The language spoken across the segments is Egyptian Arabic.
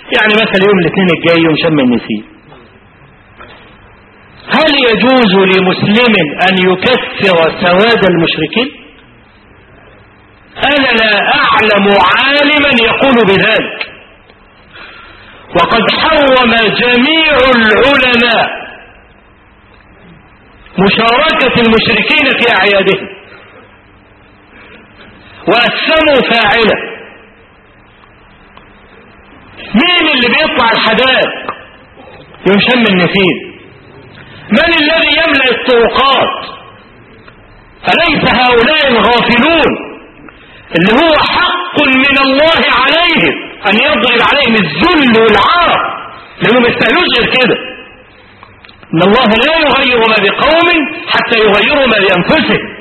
يعني مثلا يوم الاثنين الجاي يوم شم النسيم هل يجوز لمسلم أن يكفر سواد المشركين أنا لا أعلم عالما يقول بذلك وقد حرم جميع العلماء مشاركة المشركين في أعيادهم وأسموا فاعله مين اللي بيطلع الحدائق يوم شم النسيم من الذي يملأ الطرقات أليس هؤلاء الغافلون اللي هو حق من الله عليهم أن يضرب عليهم الذل والعار لأنهم يستهلوش غير كده إن الله لا يغير ما بقوم حتى يغيروا ما بأنفسهم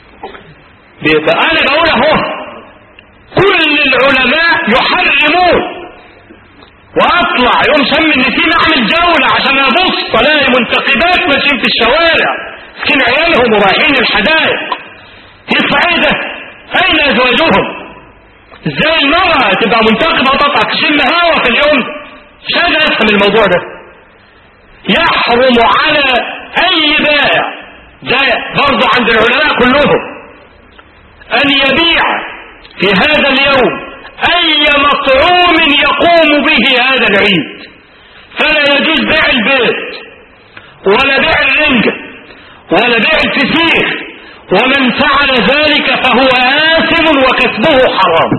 أنا بقول أهو كل العلماء يحرمون واطلع يوم شم النسيم اعمل جولة عشان ابص الاقي منتقبات ماشيين في الشوارع مسكين عيالهم ورايحين الحدائق يطلع ايه ده اين ازواجهم ازاي المرأة تبقى منتقبة وتطلع تشم هوا في اليوم مش قادر افهم الموضوع ده يحرم على اي بائع ده برضه عند العلماء كلهم ان يبيع في هذا اليوم اي مطعوم يقوم به هذا العيد فلا يجوز بيع البيت ولا بيع الرنجة ولا بيع الفسيخ ومن فعل ذلك فهو آثم وكسبه حرام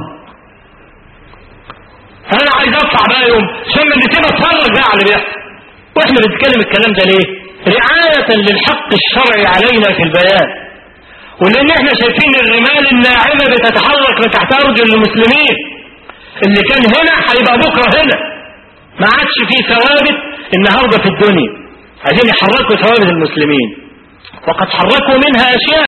انا عايز اطلع بقى يوم عشان اللي تبقى اتفرج بقى على بيحصل واحنا بنتكلم الكلام ده ليه رعاية للحق الشرعي علينا في البيان ولان احنا شايفين الرمال الناعمة بتتحرك من تحت ارجل المسلمين اللي كان هنا هيبقى بكرة هنا ما عادش فيه ثوابت النهاردة في الدنيا عايزين يحركوا ثوابت المسلمين وقد حركوا منها اشياء